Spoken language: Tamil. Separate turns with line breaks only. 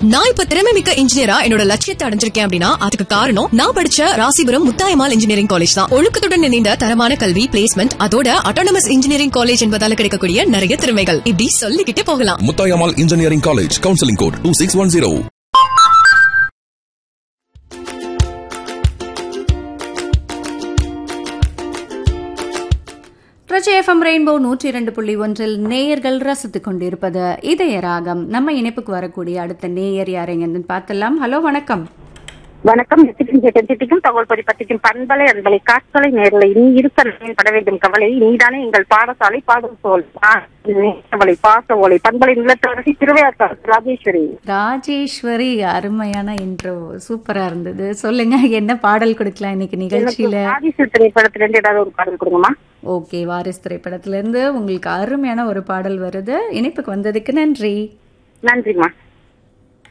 நான் இப்ப திறமை மிக்க இன்ஜினியரா என்னோட லட்சியத்தை அடைஞ்சிருக்கேன் அப்படின்னா அதுக்கு காரணம் நான் படிச்ச ராசிபுரம் முத்தாயமால் இன்ஜினியரிங் காலேஜ் தான் ஒழுக்கத்துடன் இணைந்த தரமான கல்வி பிளேஸ்மெண்ட் அதோட அட்டானமஸ் இன்ஜினியரிங் காலேஜ் என்பதால கிடைக்கக்கூடிய நிறைய திறமைகள் இப்படி சொல்லிக்கிட்டே போகலாம்
Muthayammal engineering college counselling code two six one zero
ட்ரஜ் எஃப்எம் ரெயின்போ நூற்றி இரண்டு புள்ளி ஒன்றில் நேயர்கள் ரசித்துக் கொண்டிருப்பது இதய ராகம் நம்ம இணைப்புக்கு வரக்கூடிய அடுத்த நேயர் யாரைங்கன்னு பார்த்தலாம் ஹலோ வணக்கம்
வணக்கம் நித்திக்கும் திட்டிக்கும் தகவல் பரிபத்திக்கும் பண்பலை அன்பலை காட்களை நேரலை நீ இருக்க நிலையில் பட வேண்டும் கவலை நீதானே எங்கள் பாடசாலை பாடும் சோல் கவலை பாச ஓலை பண்பலை நிலத்தரசி திருவையாற்கார் ராஜேஸ்வரி
ராஜேஸ்வரி அருமையான இன்ட்ரோ சூப்பரா இருந்தது சொல்லுங்க என்ன பாடல் கொடுக்கலாம் இன்னைக்கு நிகழ்ச்சியில
ஆதிசு திரைப்படத்திலிருந்து ஏதாவது ஒரு பாடல் கொடுங்கம்மா
ஓகே வாரிஸ் திரைப்படத்துல இருந்து உங்களுக்கு அருமையான ஒரு பாடல் வருது இணைப்புக்கு வந்ததுக்கு நன்றி
நன்றிம்மா